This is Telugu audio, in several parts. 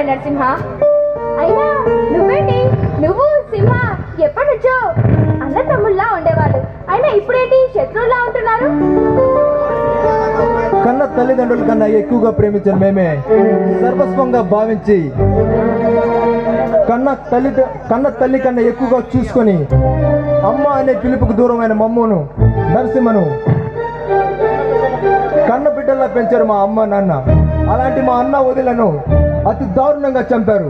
మిస్టర్ నరసింహ అయినా నువ్వేంటి నువ్వు సింహ ఎప్పటి నుంచో అన్న తమ్ముళ్ళలా ఉండేవాళ్ళు అయినా ఇప్పుడేంటి శత్రువులా ఉంటున్నారు కన్న తల్లిదండ్రుల కన్నా ఎక్కువగా ప్రేమించిన మేమే సర్వస్వంగా భావించి కన్న తల్లి కన్న తల్లి కన్నా ఎక్కువగా చూసుకొని అమ్మ అనే పిలుపుకు దూరమైన మమ్మను నరసింహను కన్న బిడ్డల్లా పెంచారు మా అమ్మ నాన్న అలాంటి మా అన్న వదిలను అతి దారుణంగా చంపారు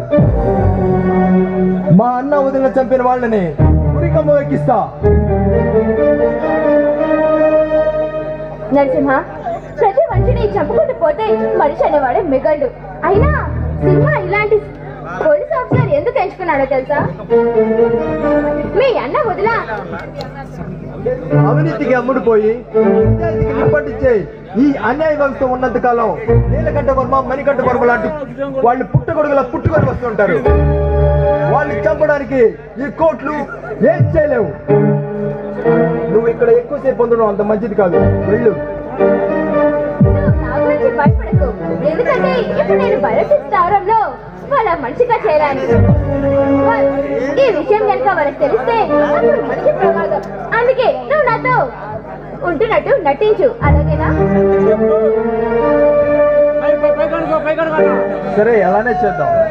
మా అన్న వదిన చంపిన వాళ్ళని ఉరికమ్మ ఎక్కిస్తా నరసింహ ప్రతి మనిషిని చంపుకుంటూ పోతే మనిషి అనేవాడే మిగలడు అయినా సింహ ఇలాంటి పోలీస్ ఆఫీసర్ ఎందుకు ఎంచుకున్నాడో తెలుసా మీ అన్న వదిలా అవినీతికి అమ్ముడుపోయి నిజాయితీకి నిప్పటించే ఈ అన్యాయ వ్యవస్థ ఉన్నంత కాలం నీలకంఠ వర్మ మణికంఠ వర్మ లాంటి వాళ్ళు పుట్టగొడుగులా పుట్టుకొని వస్తుంటారు వాళ్ళని చంపడానికి ఈ కోట్లు ఏం చేయలేవు నువ్వు ఇక్కడ ఎక్కువసేపు ఉండడం అంత మంచిది కాదు వెళ్ళు నువ్వు నా గురించి భయపడకు ఎందుకంటే ఇప్పుడు నేను బయోటిక్ స్థావరంలో వాళ్ళ మనిషిగా చేరాను వా- ఈ విషయం కనుక వాళ్ళకి తెలిస్తే అప్పుడు మనకి ప్రమాదం అందుకే నువ్వు నాతో ఉంటున్నట్టు నటించు అలాగేనా సరే అలానే చేద్దాం